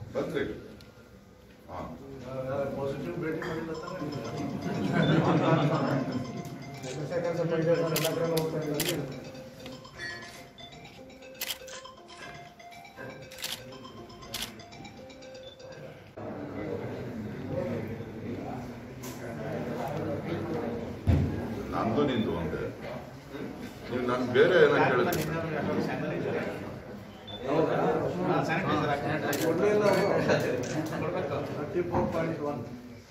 ಬಂದ್ರಿ ಹಾ ಪಾಸಿಟಿವ್ ಭೇಟಿ ಮಾಡಿಲ್ಲ ನಂದು ನಿಂದು ಒಂದೇ ನೀವು ನಾನು ಬೇರೆ ಏನೋ ಕೇಳಿದ್ರಿ ಥರ್ಟಿ ಫೋರ್ ಪಾಯಿಂಟ್ ಒನ್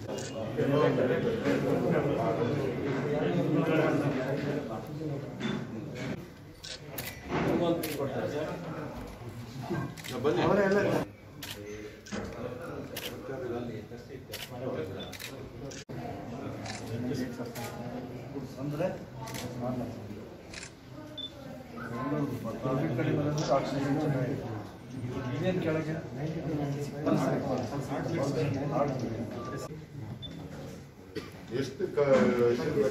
ಬನ್ನಿ ಅಂದ್ರೆ ಆಕ್ಸಿಜನ್ ಚೆನ್ನಾಗಿದೆ ಇದೇನು ಕೆಳಗೆ ಎಷ್ಟು ಕ ಎಷ್ಟು ಬೇಕು?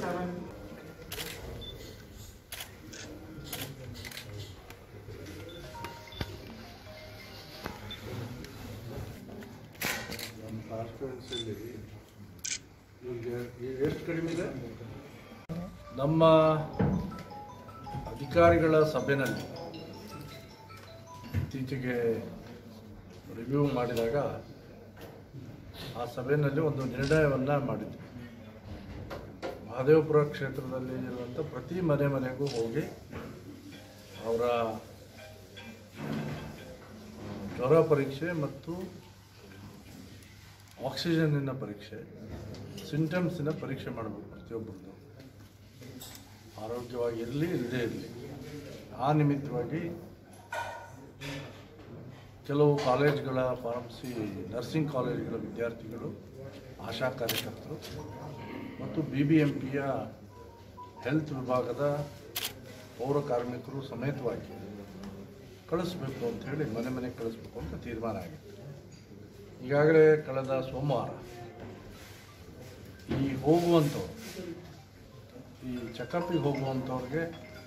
ನಮ್ಮ ಕಾನ್ಸ್ಟಿಟ್ಯೂನ್ಸಿಯಲ್ಲಿ ಈಗ ಈಗ ಎಷ್ಟು ಕಡಿಮೆ ಇದೆ ನಮ್ಮ ಅಧಿಕಾರಿಗಳ ಸಭೆಯಲ್ಲಿ ಇತ್ತೀಚೆಗೆ ರಿವ್ಯೂ ಮಾಡಿದಾಗ ಆ ಸಭೆಯಲ್ಲಿ ಒಂದು ನಿರ್ಣಯವನ್ನು ಮಾಡಿದ್ವಿ ಮಹದೇವಪುರ ಕ್ಷೇತ್ರದಲ್ಲಿ ಇರುವಂಥ ಪ್ರತಿ ಮನೆ ಮನೆಗೂ ಹೋಗಿ ಅವರ ಜ್ವರ ಪರೀಕ್ಷೆ ಮತ್ತು ಆಕ್ಸಿಜನ್ನಿನ ಪರೀಕ್ಷೆ ಸಿಂಟಮ್ಸಿನ ಪರೀಕ್ಷೆ ಮಾಡಬೇಕು ಪ್ರತಿಯೊಬ್ಬರದ್ದು ಆರೋಗ್ಯವಾಗಿ ಇರಲಿ ಇಲ್ಲದೇ ಇರಲಿ ಆ ನಿಮಿತ್ತವಾಗಿ ಕೆಲವು ಕಾಲೇಜ್ಗಳ ಫಾರ್ಮಸಿ ನರ್ಸಿಂಗ್ ಕಾಲೇಜ್ಗಳ ವಿದ್ಯಾರ್ಥಿಗಳು ಆಶಾ ಕಾರ್ಯಕರ್ತರು ಮತ್ತು ಬಿ ಬಿ ಎಂ ಪಿಯ ಹೆಲ್ತ್ ವಿಭಾಗದ ಪೌರ ಕಾರ್ಮಿಕರು ಸಮೇತವಾಗಿ ಕಳಿಸ್ಬೇಕು ಅಂತ ಹೇಳಿ ಮನೆ ಮನೆಗೆ ಕಳಿಸ್ಬೇಕು ಅಂತ ತೀರ್ಮಾನ ಆಗಿತ್ತು ಈಗಾಗಲೇ ಕಳೆದ ಸೋಮವಾರ ಈ ಹೋಗುವಂಥವ್ರು ಈ ಚೆಕಪ್ಪಿಗೆ ಹೋಗುವಂಥವ್ರಿಗೆ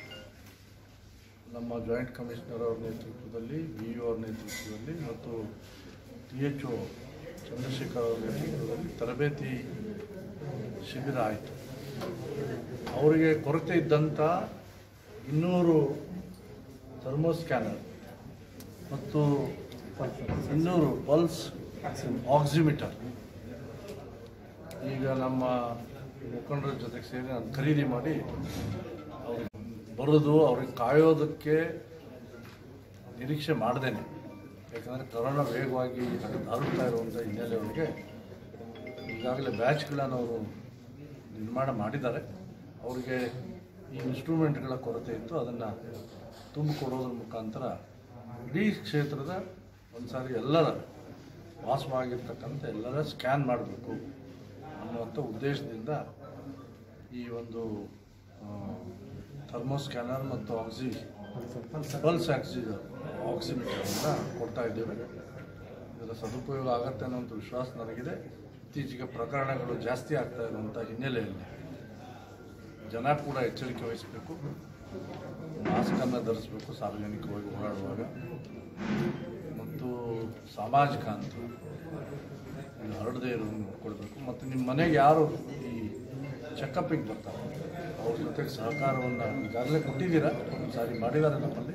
ನಮ್ಮ ಜಾಯಿಂಟ್ ಕಮಿಷನರ್ ಅವ್ರ ನೇತೃತ್ವದಲ್ಲಿ ವಿ ಯು ಅವ್ರ ನೇತೃತ್ವದಲ್ಲಿ ಮತ್ತು ಟಿ ಎಚ್ ಒ ಚಂದ್ರಶೇಖರ್ ಅವ್ರ ನೇತೃತ್ವದಲ್ಲಿ ತರಬೇತಿ ಶಿಬಿರ ಆಯಿತು ಅವರಿಗೆ ಕೊರತೆ ಇದ್ದಂಥ ಇನ್ನೂರು ಥರ್ಮೋ ಸ್ಕ್ಯಾನರ್ ಮತ್ತು ಇನ್ನೂರು ಪಲ್ಸ್ ಆಕ್ಸಿಮೀಟರ್ ಈಗ ನಮ್ಮ ಮುಖಂಡರ ಜೊತೆಗೆ ಸೇರಿ ನಾನು ಖರೀದಿ ಮಾಡಿ ಅವ್ರಿಗೆ ಬರೋದು ಅವ್ರಿಗೆ ಕಾಯೋದಕ್ಕೆ ನಿರೀಕ್ಷೆ ಮಾಡ್ದೇನೆ ಯಾಕಂದರೆ ಕೊರೋನಾ ವೇಗವಾಗಿ ಹರಡ್ತಾ ಇರುವಂಥ ಹಿನ್ನೆಲೆಯೊಳಗೆ ಈಗಾಗಲೇ ಬ್ಯಾಚ್ಗಳನ್ನು ಅವರು ನಿರ್ಮಾಣ ಮಾಡಿದ್ದಾರೆ ಅವರಿಗೆ ಈ ಇನ್ಸ್ಟ್ರೂಮೆಂಟ್ಗಳ ಕೊರತೆ ಇತ್ತು ಅದನ್ನು ತುಂಬಿಕೊಡೋದ್ರ ಮುಖಾಂತರ ಇಡೀ ಕ್ಷೇತ್ರದ ಒಂದು ಸಾರಿ ಎಲ್ಲರ ವಾಸವಾಗಿರ್ತಕ್ಕಂಥ ಎಲ್ಲರ ಸ್ಕ್ಯಾನ್ ಮಾಡಬೇಕು ಅನ್ನುವಂಥ ಉದ್ದೇಶದಿಂದ ಈ ಒಂದು ಥರ್ಮೋ ಸ್ಕ್ಯಾನರ್ ಮತ್ತು ಆಕ್ಸಿ ಪಲ್ಸ್ ಆಕ್ಸಿಜನ್ ಆಕ್ಸಿಮೀಟರನ್ನು ಕೊಡ್ತಾ ಇದ್ದೇವೆ ಇದರ ಸದುಪಯೋಗ ಆಗತ್ತೆ ಅನ್ನೋಂಥ ವಿಶ್ವಾಸ ನನಗಿದೆ ಇತ್ತೀಚೆಗೆ ಪ್ರಕರಣಗಳು ಜಾಸ್ತಿ ಆಗ್ತಾ ಇರುವಂಥ ಹಿನ್ನೆಲೆಯಲ್ಲಿ ಜನ ಕೂಡ ಎಚ್ಚರಿಕೆ ವಹಿಸಬೇಕು ಮಾಸ್ಕನ್ನು ಧರಿಸಬೇಕು ಸಾರ್ವಜನಿಕವಾಗಿ ಓಡಾಡುವಾಗ ಮತ್ತು ಸಾಮಾಜಿಕ ಅಂತ ಇದು ಹರಡದೇ ಇರೋದನ್ನು ನೋಡ್ಕೊಳ್ಬೇಕು ಮತ್ತು ನಿಮ್ಮ ಮನೆಗೆ ಯಾರು ಈ ಚೆಕಪ್ಪಿಗೆ ಬರ್ತಾರೆ ಅವ್ರ ಜೊತೆಗೆ ಸಹಕಾರವನ್ನು ಈಗಾಗಲೇ ಕೊಟ್ಟಿದ್ದೀರಾ ಒಂದು ಸಾರಿ ಮಾಡಿದ್ದಾರೆ ನಮ್ಮಲ್ಲಿ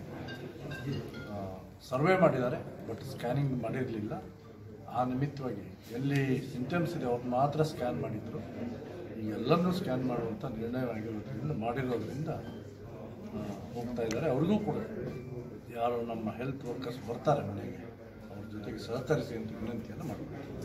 ಸರ್ವೆ ಮಾಡಿದ್ದಾರೆ ಬಟ್ ಸ್ಕ್ಯಾನಿಂಗ್ ಮಾಡಿರಲಿಲ್ಲ ಆ ನಿಮಿತ್ತವಾಗಿ ಎಲ್ಲಿ ಸಿಂಟಮ್ಸ್ ಇದೆ ಅವ್ರು ಮಾತ್ರ ಸ್ಕ್ಯಾನ್ ಮಾಡಿದ್ರು ಈಗ ಎಲ್ಲರನ್ನೂ ಸ್ಕ್ಯಾನ್ ಮಾಡುವಂಥ ನಿರ್ಣಯವಾಗಿರೋದ್ರಿಂದ ಮಾಡಿರೋದ್ರಿಂದ ಆ, ಹೋಗ್ತಾ ಇದ್ದಾರೆ ಅವ್ರಿಗೂ ಕೂಡ ಯಾರು ನಮ್ಮ ಹೆಲ್ತ್ ವರ್ಕರ್ಸ್ ಬರ್ತಾರೆ ಮನೆಗೆ ಅವ್ರ ಜೊತೆಗೆ ಸಹಕರಿಸಿ ಅಂತ ವಿನಂತಿಯನ್ನು ಮಾಡ್ತಾರೆ